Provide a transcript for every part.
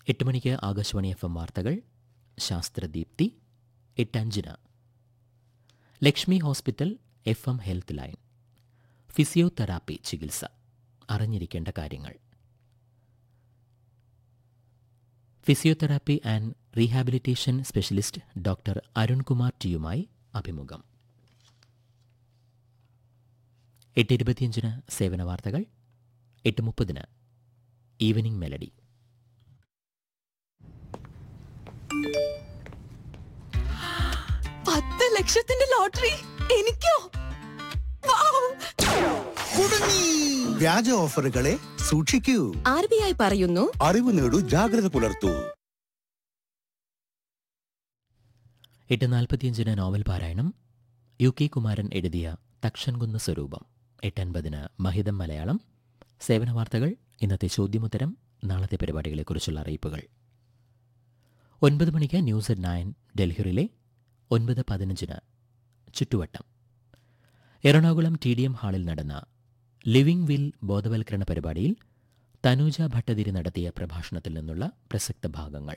എട്ട് മണിക്ക് Akashvani F M വാർത്തകൾ ശാസ്ത്രദീപ്തി എട്ടഞ്ചിന് Lakshmi hospital F M health line physiotherapy ചികിത്സ അറിഞ്ഞിരിക്കേണ്ട കാര്യങ്ങൾ physiotherapy and rehabilitation specialist doctor Arunkumar ടിയുമായി അഭിമുഖം എട്ട് ഇരുപത്തിയഞ്ചിന് സേവന വാർത്തകൾ എട്ട് മുപ്പതിന് ഈവനിംഗ് മെലഡി പത്ത് ലക്ഷത്തിന്റെ ലോട്ടറി എനിക്കോ വൗ! കുടുങ്ങി വ്യാജ ഓഫറുകളെ സൂക്ഷിക്കൂ ആർ ബി ഐ പറയുന്നു അറിവ് നേടൂ ജാഗ്രത പുലർത്തൂ എട്ട് നാൽപ്പത്തിയഞ്ചിന് നോവൽ പാരായണം യു കെ കുമാരൻ എഴുതിയ തക്ഷൻകുന്ന് സ്വരൂപം എട്ടൻപതിന് മഹിതം മലയാളം സേവന വാർത്തകൾ ഇന്നത്തെ ചോദ്യമുത്തരം നാളത്തെ പരിപാടികളെക്കുറിച്ചുള്ള അറിയിപ്പുകൾ ഒൻപത് മണിക്ക് ന്യൂസ് അറ്റ് നയൻ ഡൽഹിയിലെ ഒൻപത് പതിനഞ്ചിന് ചുറ്റുവട്ടം എറണാകുളം ടി ഡി എം ഹാളിൽ നടന്ന ലിവിംഗ് വിൽ ബോധവൽക്കരണ പരിപാടിയിൽ തനൂജ ഭട്ടതിരി നടത്തിയ പ്രഭാഷണത്തിൽ നിന്നുള്ള പ്രസക്ത ഭാഗങ്ങൾ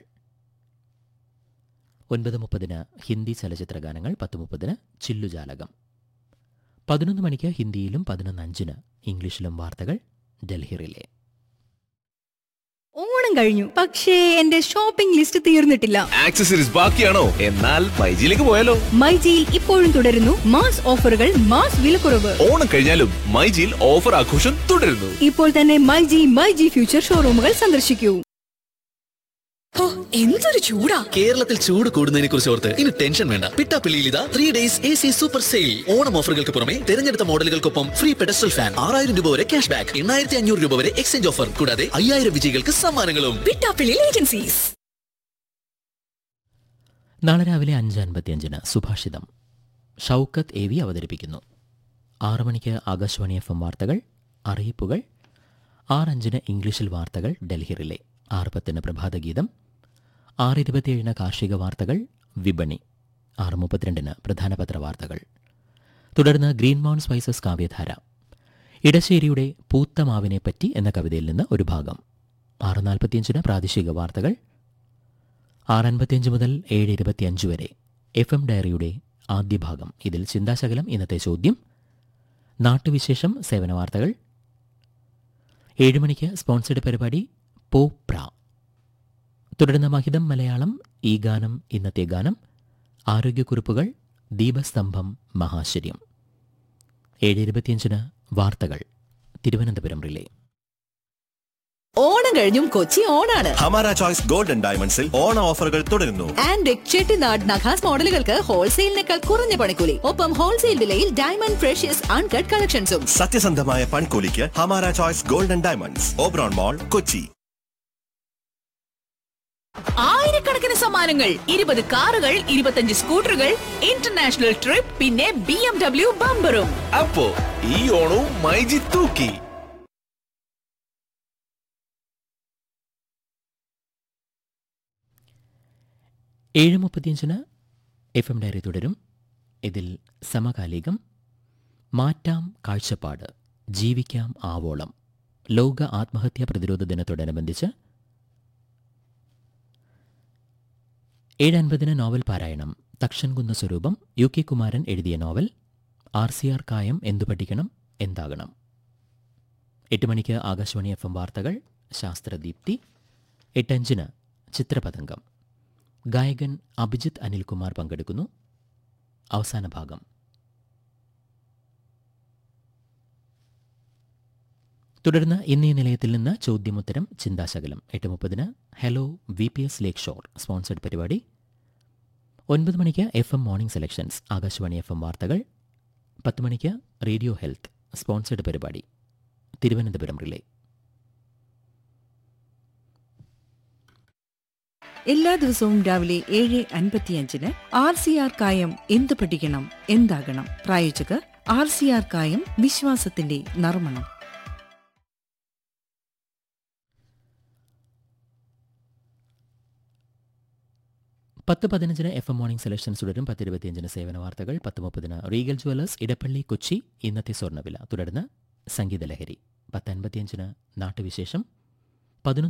ഒൻപത് മുപ്പതിന് ഹിന്ദി ചലച്ചിത്ര ഗാനങ്ങൾ പത്ത് മുപ്പതിന് ചില്ലുജാലകം പതിനൊന്ന് മണിക്ക് ഹിന്ദിയിലും പതിനൊന്ന് അഞ്ചിന് ഇംഗ്ലീഷിലും വാർത്തകൾ ഡൽഹി റിലേ ഓണം കഴിഞ്ഞു പക്ഷേ എന്റെ ഷോപ്പിംഗ് ലിസ്റ്റ് തീർന്നിട്ടില്ല ആക്സസറീസ് ബാക്കിയാണോ എന്നാൽ മൈജിയിലേക്ക് പോയാലോ മൈജിയിൽ ഇപ്പോഴും തുടരുന്നു മാസ് ഓഫറുകൾ മാസ് വിലക്കുറവ് ഓണം കഴിഞ്ഞാലും മൈജിയിൽ ഓഫർ ആഘോഷം തുടരുന്നു ഇപ്പോൾ തന്നെ മൈജി മൈജി ഫ്യൂച്ചർ ഷോറൂമുകൾ സന്ദർശിക്കൂ ഹോ, എന്തൊരു ചൂടാ കേരളത്തിൽ ചൂട് കൂടുന്നതിനെ കുറിച്ച് ഓർത്ത് ഇനി ടെൻഷൻ വേണ്ട പിട്ടാപ്പിള്ളിയിൽ ഇതാ three days A C super sale Onam ഓഫറുകൾക്ക് പുറമെ തിരഞ്ഞെടുത്ത മോഡലുകൾക്കൊപ്പം ഫ്രീ പെഡസ്റ്റൽ ഫാൻ ആറായിരം രൂപ വരെ ക്യാഷ് ബാക്ക് എണ്ണായിരത്തി അഞ്ഞൂറ് രൂപ വരെ എക്സ്ചേഞ്ച് ഓഫർ കൂടാതെ അയ്യായിരം വിജയികൾക്ക് സമ്മാനങ്ങളും പിട്ടാപ്പിള്ളി ഏജൻസീസ് നാളെ രാവിലെ അഞ്ച് അൻപത്തിയഞ്ചിന് സുഭാഷിതം ഷൗക്കത്ത് എ വി അവതരിപ്പിക്കുന്നു ആറ് മണിക്ക് ആകാശവാണി എഫ് എം വാർത്തകൾ അറിയിപ്പുകൾ ആറഞ്ചിന് ഇംഗ്ലീഷിൽ വാർത്തകൾ ഡൽഹി റിലേ ആറ് പത്തിന് പ്രഭാതഗീതം ആറ് ഇരുപത്തിയേഴിന് കാർഷിക വാർത്തകൾ വിപണി ആറ് മുപ്പത്തിരണ്ടിന് പ്രധാന പത്രവാർത്തകൾ തുടർന്ന് ഗ്രീൻ മൗൺ സ്പൈസസ് കാവ്യധാര ഇടശ്ശേരിയുടെ പൂത്ത മാവിനെപ്പറ്റി എന്ന കവിതയിൽ നിന്ന് ഒരു ഭാഗം ആറ് നാൽപ്പത്തിയഞ്ചിന് പ്രാദേശിക വാർത്തകൾ ആറ് അൻപത്തിയഞ്ച് മുതൽ ഏഴ് ഇരുപത്തിയഞ്ച് വരെ എഫ് എം ഡയറിയുടെ ആദ്യ ഭാഗം ഇതിൽ ചിന്താശകലം ഇന്നത്തെ ചോദ്യം നാട്ടുവിശേഷം സേവന വാർത്തകൾ ഏഴ് മണിക്ക് സ്പോൺസർഡ് പരിപാടി പോപ്ര തുടരുന്ന മഹിതം മലയാളം ഈ ഗാനം ഇന്നത്തെ ഗാനം ആരോഗ്യക്കുറിപ്പുകൾ ദീപസ്തംഭം മഹാശര്യം ഏഴ് ഇരുപത്തിയഞ്ചിന് വാർത്തകൾ തിരുവനന്തപുരം റിലേ ഓണം കഴിഞ്ഞും കൊച്ചി ഓണാണ് ഹമാര ചോയ്സ് ഗോൾഡൻ ഡയമണ്ട്സിൽ ഓണ ഓഫറുകൾ തുടരുന്നു ആൻഡ് ചെട്ടിനാട് നഖാസ് മോഡലുകൾക്ക് ഹോൾസെയിലിനേക്കാൾ കുറഞ്ഞ പണിക്കൂലി ഒപ്പം ഹോൾസെയിൽ വിലയിൽ ഡയമണ്ട് ഫ്രഷ്യസ് അൺകട്ട് കളക്ഷൻസും സത്യസന്ധമായ പൺകൂലിക്ക് Hamara choice Golden Diamonds Oberon mall Kochi ആയിരക്കണക്കിന് സമ്മാനങ്ങൾ ഇരുപത് കാറുകൾ ഇരുപത്തഞ്ച് സ്കൂട്ടറുകൾ ഇന്റർനാഷണൽ ട്രിപ്പ് പിന്നെ ബി എം ഡബ്ല്യു ബമ്പറും അപ്പോ ഈ ഓണവും മൈജി തൂക്കി ഏഴ് മുപ്പത്തിയഞ്ചിന് എഫ് എം ഡയറി തുടരും ഇതിൽ സമകാലികം മാറ്റാം കാഴ്ചപ്പാട് ജീവിക്കാം ആവോളം ലോക ആത്മഹത്യാ പ്രതിരോധ ദിനത്തോടനുബന്ധിച്ച് ഏഴ് അൻപതിന് നോവൽ പാരായണം തക്ഷൻകുന്ന സ്വരൂപം യു കെ കുമാരൻ എഴുതിയ നോവൽ ആർ സി ആർ കായം എന്തു പഠിക്കണം എന്താകണം എട്ട് മണിക്ക് ആകാശവാണി എഫ് എം വാർത്തകൾ ശാസ്ത്രദീപ്തി എട്ടഞ്ചിന് ചിത്രപതംഗം ഗായകൻ അഭിജിത്ത് അനിൽകുമാർ പങ്കെടുക്കുന്നു അവസാന ഭാഗം തുടർന്ന് ഇന്നീ നിലയത്തിൽ നിന്ന് ചോദ്യമുത്തരം ചിന്താശകലം എട്ട് മുപ്പതിന് hello V P S Lakeshore sponsored പരിപാടി ഒൻപത് മണിക്ക് F M morning selections Akashvani F M വാർത്തകൾ പത്ത് മണിക്ക് റേഡിയോ ഹെൽത്ത് സ്പോൺസർഡ് പരിപാടി തിരുവനന്തപുരം റിലേ എല്ലാ ദിവസവും രാവിലെ ഏഴ് അൻപത്തിയഞ്ചിന് ആർ സി ആർ കായം എന്ത് പഠിക്കണം എന്താകണം പ്രായോജകർ ആർ സി ആർ കായം വിശ്വാസത്തിന്റെ നർമ്മണം പത്ത് പതിനഞ്ചിന് എഫ് എം മോർണിംഗ് സെലക്ഷൻസ് തുടരും പത്ത് ഇരുപത്തിയഞ്ചിന് സേവന വാർത്തകൾ പത്ത് മുപ്പതിന് റീഗൽ ജുവലേഴ്സ് ഇടപ്പള്ളി കൊച്ചി ഇന്നത്തെ സ്വർണ്ണവില തുടർന്ന് സംഗീതലഹരി പത്ത് അൻപത്തിയഞ്ചിന് നാട്ടുവിശേഷം പതിനൊന്ന്